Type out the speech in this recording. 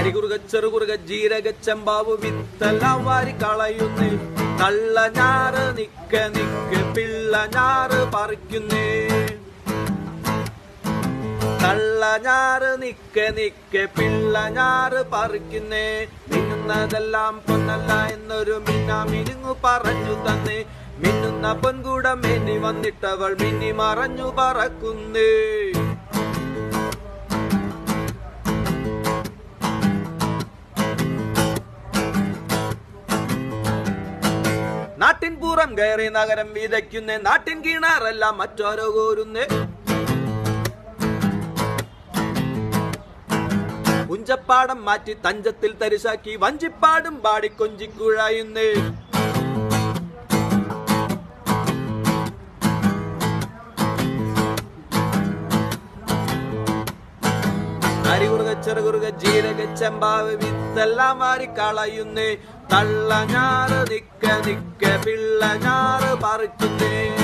അരികുറുക ചെറുകുറുക ജീരക ചെമ്പാവ് വിത്തെല്ലാം വാരി കളയുന്നേ കള്ള ഞാറ് നിക്ക നിക്ക് പിള്ള ഞാറ് പറിക്കുന്നേ കള്ള ഞാറ് നിക്ക നിക്ക പിള്ള ഞാറ് പറിക്കുന്നേ മിന്നുന്നതെല്ലാം പൊന്നല്ല എന്നൊരു മിന്ന മിനുങ്ങു പറഞ്ഞു തന്നേ മിന്നുന്ന പൊൻകൂട മിന്നി വന്നിട്ടവൾ മിന്നി മറഞ്ഞു പറക്കുന്നേ നാട്ടിൻ പൂറം കയറി നഗരം വിതയ്ക്കുന്നേ നാട്ടിൻ കിണറെല്ലാം മറ്റോരോ കോരുന്നേ കുഞ്ചപ്പാടം മാറ്റി തഞ്ചത്തിൽ തരിശാക്കി വഞ്ചിപ്പാടും പാടി കൊഞ്ചിക്കുഴയുന്നേ അരികുറുക ചെറുകുറുക ജീരക ചെമ്പാവ് വിത്തെല്ലാം വാരി കളയുന്നേ തള്ള ഞാറ് നിക്ക നിക്ക പിള്ള ഞാറ് പറിക്കുന്നേ